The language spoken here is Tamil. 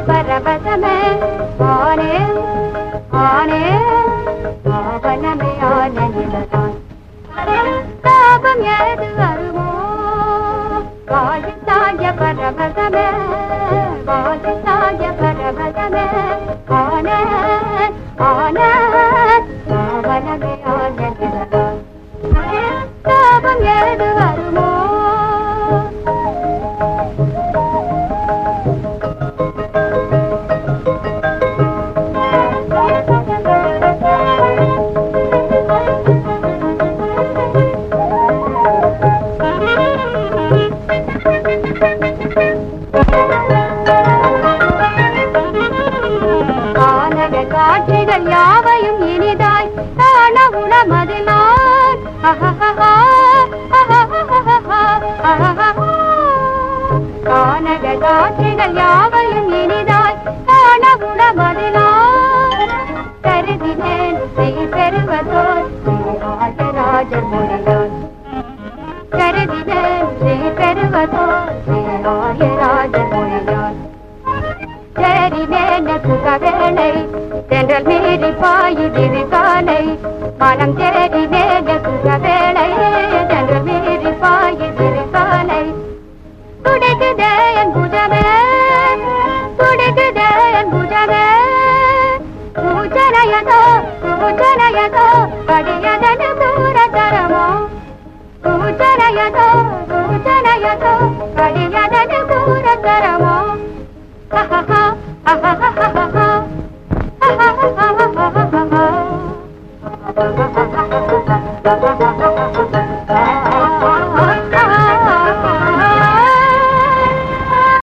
பரவசமே ஆனே ஆனே ஆவணமே ஆன நிலதான் தாபம் ஏது வருமோ வாயுத்தாய பரவசமே வாயுத்தாய பரவசமே ஆனே ஆனே ஆவணமே ஆன நிலதான் தாபம் ஏது வருமோ கானக காட்சிகள் யாவையும் இனிதாய் காண உணமதினான் கானக காட்சிகள் யாவையும் இனிதாய் காண உணமதினான் கருதினேன் செய் பெறுவதோர் ராஜராஜர் மொழியான் கருதினேன் செய் பெறுவதோர் ராஜராஜர் மொழியான் சரிவேன சுகவேளை தென்றல் மீறி பாயுதிரு காலை மனம் தேடிவேன சுகவேளை தென்றல் மீறி பாயுதிரு காலை துடிக்குதே என் புஜமே துடிக்குதே என் புஜமே பூஜனையதோ பூஜனையதோ கடியதன தூர தரமோ பூஜனையதோ